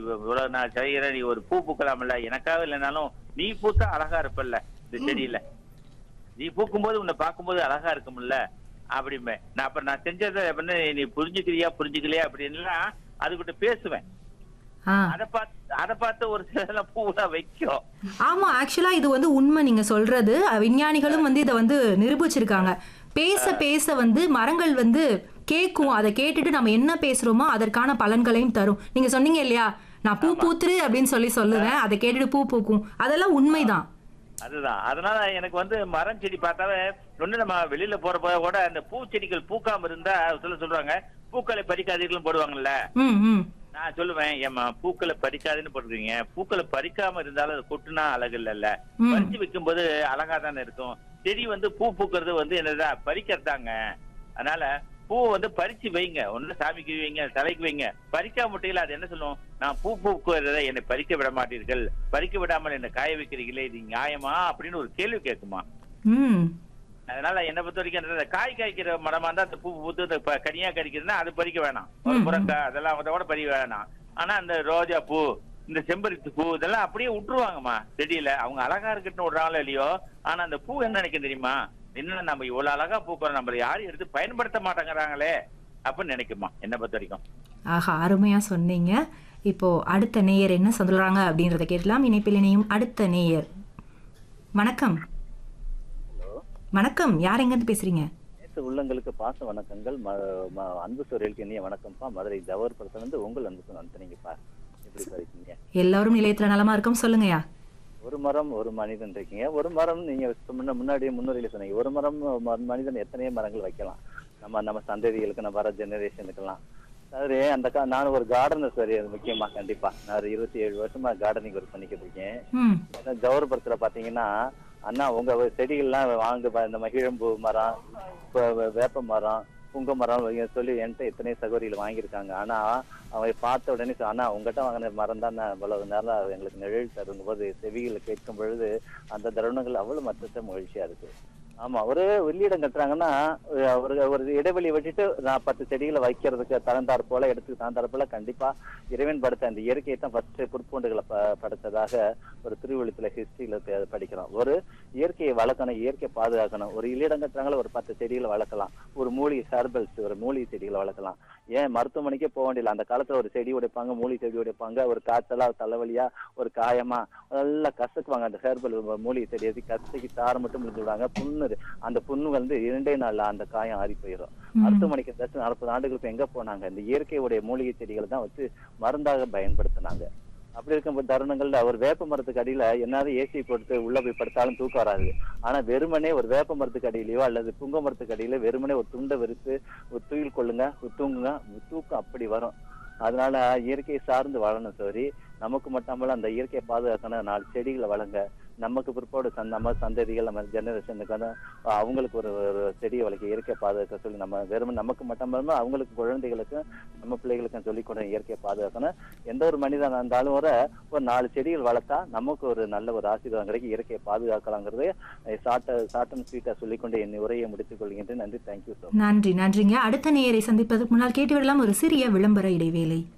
இவ்வளவு நான் செய்யறேன் நீ ஒரு பூ பூக்கலாம்ல எனக்காக இல்லைனாலும் நீ பூத்தா அழகா இருப்பல்ல இந்த செடியில நீ பூக்கும்போது உன்னை பார்க்கும்போது அழகா இருக்கும்ல அப்படிமே நான் அப்ப நான் செஞ்சதை வந்து நீ புரிஞ்சுக்கிறியா புரிஞ்சுக்கலையா அப்படின்லாம் அதுகிட்ட பேசுவேன் ஆ அதை பார்த்து அதை பார்த்து ஒரு சில பூவெல்லாம் வைக்கும் ஆமா ஆக்சுவலா இது வந்து உண்மை நீங்க சொல்றது அஹ், விஞ்ஞானிகளும் வந்து இதை வந்து நிரூபிச்சிருக்காங்க பேச பேச வந்து மரங்கள் வந்து கேட்கும் அதை கேட்டுட்டு நம்ம என்ன பேசுறோமோ அதற்கான பலன்களையும் தரும் நீங்க சொன்னீங்க இல்லையா நான் பூ பூத்துரு அப்படின்னு சொல்லி சொல்லுவேன் அதை கேட்டுட்டு பூ பூக்கும் அதெல்லாம் உண்மைதான் அதுதான் அதனால எனக்கு வந்து மரம் செடி பார்த்தாவே ஒண்ணு நம்ம வெளியில போற போது கூட அந்த பூச்செடிகள் பூக்காம இருந்தா சொல்ல சொல்றாங்க பூக்களை பறிக்காதீர்கள் போடுவாங்கல்ல ம் ம் நான் சொல்லுவேன் ஏம்மா பூக்களை பறிக்காதுன்னு போட்டுருக்கீங்க பூக்களை பறிக்காம இருந்தாலும் அது கொட்டுனா அழகு இல்லைல்ல ம். பறிச்சு வைக்கும்போது அழகா தானே இருக்கும் செடி வந்து பூ பூக்கிறது வந்து என்னதா பறிக்கிறதாங்க அதனால பூ வந்து பறிச்சு வைங்க ஒண்ணு சாமிக்கு வைங்க தலைக்கு வைங்க பறிக்காம முட்டையில அது என்ன சொல்லும் நான் பூ பூக்குறதை என்னை பறிக்க விட மாட்டீர்கள் பறிக்க விடாமல் என்னை காய வைக்கிறீங்களே இது நியாயமா அப்படின்னு ஒரு கேள்வி கேட்குமா ம் அதனால என்ன பொறுத்த வரைக்கும் அந்த காய் காய்க்கிற மரமா இருந்தா அந்த பூ பூத்து அந்த ப- கனியா கடிக்கிறதுனா அது பறிக்க வேணாம் ஒரு ம். முருங்கை அதெல்லாம் அதை கூட பறிக்க வேணாம் ஆனா அந்த ரோஜா பூ இந்த செம்பருத்தி பூ இதெல்லாம் அப்படியே விட்டுருவாங்கம்மா செடியில அவங்க அழகா இருக்கட்டும்னு விடுறாங்களோ இல்லையோ ஆனா அந்த பூ என்ன நினைக்கும் தெரியுமா என்ன நம்ம இவ்வளவு அழகா பூக்கிறோம் நம்மள யாரும் எடுத்து பயன்படுத்த மாட்டேங்கிறாங்களே அப்படின்னு நினைக்குமா என்ன பொறுத்த வரைக்கும் ஆஹா அருமையா சொன்னீங்க இப்போ அடுத்த நேயர் என்ன சொல்றாங்க அப்படின்றத கேட்கலாம் இணைப்பில் இணையும் அடுத்த நேயர் வணக்கம் வணக்கம் யார் எங்கேருந்து பேசுறீங்க நேற்று உள்ளங்களுக்கு பாச வணக்கங்கள் ம- ம- அன்பு சோரியலுக்கு இனிய வணக்கம்ப்பா மதுரை ஜவஹர் படத்துல இருந்து உங்கள் அன்பு சொன்ன அந்தனிங்கப்பா எப்படி இருக்கீங்க எல்லாரும் நிலையத்துல நலமா இருக்கும் சொல்லுங்கய்யா ஒரு மரம் ஒரு மனிதன் இருக்கீங்க ஒரு மரம் நீங்க முன்ன முன்னாடியே முன்னுரையில சொன்னீங்க ஒரு மரம் ம- மனிதன் எத்தனையோ மரங்கள் வைக்கலாம் நம்ம நம்ம சந்ததிகளுக்கு நம்ம வர ஜெனரேஷனுக்கெல்லாம் அதாவது அந்த கா- நான் ஒரு கார்டனர் சரி அது முக்கியமா கண்டிப்பா நான் ஒரு இருபத்தி ஏழு வருஷமா கார்டனிங் ஒர்க் பண்ணிக்கிட்டு இருக்கேன் ம் ஏன்னா ஜவஹர்புரத்துல பாத்தீங்கன்னா அண்ணா உங்க செடிகள்லாம் வாங்க பா- இந்த மகிழம்பூ மரம் இப்ப வே- வேப்ப மரம் புங்க மரம் வைங்க சொல்லி என்கிட்ட எத்தனை சகோதரிகள் வாங்கியிருக்காங்க ஆனா அவங்க பார்த்த உடனே சொ- அண்ணா உங்ககிட்ட வாங்கின மரம் தான் இவ்வளவு நேரம் எங்களுக்கு நிழல் தரும் போது செவிகளை கேட்கும் பொழுது அந்த தருணங்கள் அவ்வளவு மற்ற மகிழ்ச்சியா இருக்கு ஆமா ஒரு வெள்ளியிடம் கட்டுறாங்கன்னா அஹ் ஒரு ஒரு இடைவெளி விட்டுட்டு நான் பத்து செடிகளை வைக்கிறதுக்கு தகுந்தாற் போல எடுத்துக்கு தகுந்தாற் போல கண்டிப்பா இறைவன் படைத்த அந்த இயற்கையை தான் ஃபர்ஸ்ட் புற்பூண்டுகளை ப- படைத்ததாக ஒரு திருவள்ளுத்துல ஹிஸ்டரியில படிக்கிறோம் ஒரு இயற்கையை வளர்க்கணும் இயற்கையை பாதுகாக்கணும் ஒரு இல்லிடம் கட்டுறாங்களோ ஒரு பத்து செடிகளை வளர்க்கலாம் ஒரு மூலிகை ஹெர்பல்ஸ் ஒரு மூலிகை செடிகளை வளர்க்கலாம் ஏன் மருத்துவமனைக்கே போக வேண்டியதில்லை அந்த காலத்துல ஒரு செடி உடைப்பாங்க மூலிகை செடி உடைப்பாங்க ஒரு காய்ச்சலா தலைவலியா ஒரு காயமா நல்லா கசக்குவாங்க அந்த ஹெர்பல் மூலிகை செடி எது கசக்கி சாறு மட்டும் முடிஞ்சு விடுவாங்க புண்ணு அந்த புண்ணு வந்து இரண்டே நாள்ல அந்த காயம் ஆறி போயிடும் மருத்துவமனைக்கு தச்சு நாற்பது ஆண்டுகளுக்கு எங்க போனாங்க இந்த இயற்கையுடைய மூலிகை செடிகளை தான் வச்சு மருந்தாக பயன்படுத்தினாங்க அப்படி இருக்கும் தருணங்கள்ல ஒரு வேப்ப மரத்துக்கு அடியில என்னாவது ஏசி போட்டு உள்ள போய் படுத்தாலும் தூக்கம் வராது ஆனா வெறுமனே ஒரு வேப்ப மரத்துக்கு அடியிலயோ அல்லது புங்க மரத்துக்கு அடியில வெறுமனே ஒரு துண்டை விரித்து ஒரு தூயில் கொள்ளுங்க ஒரு தூங்குங்க தூக்கம் அப்படி வரும் அதனால இயற்கையை சார்ந்து வாழணும் சோரி நமக்கு மட்டுமல்ல அந்த இயற்கையை பாதுகாக்கணும் நாலு செடிகளை வளங்க நமக்கு பிற்பாடு சந்த நம்ம சந்ததிகள் நம்ம ஜெனரேஷனுக்கு வந்து அவங்களுக்கு ஒரு ஒரு செடியை வளர்க்க இயற்கையை பாதுகாக்க சொல்லி நம்ம வெறும் நமக்கு மட்டும் அவங்களுக்கு குழந்தைகளுக்கும் நம்ம பிள்ளைகளுக்கும் சொல்லிக் கொடுங்க இயற்கையை பாதுகாக்கணும் எந்த ஒரு மனிதனா இருந்தாலும் வர ஒரு நாலு செடிகள் வளர்த்தா நமக்கு ஒரு நல்ல ஒரு ஆசீர்வாதம் கிடைக்கும் இயற்கையை பாதுகாக்கலாங்கிறது சாட்ட சாட்டன் ஸ்வீட்டா சொல்லிக்கொண்டு என் உரையை முடித்துக் கொள்கின்றேன் நன்றி தேங்க்யூ ஸோ நன்றி நன்றிங்க அடுத்த நேயரை சந்திப்பதற்கு முன்னால் கேட்டுவிடலாம் ஒரு சிறிய விளம்பர இடைவேளை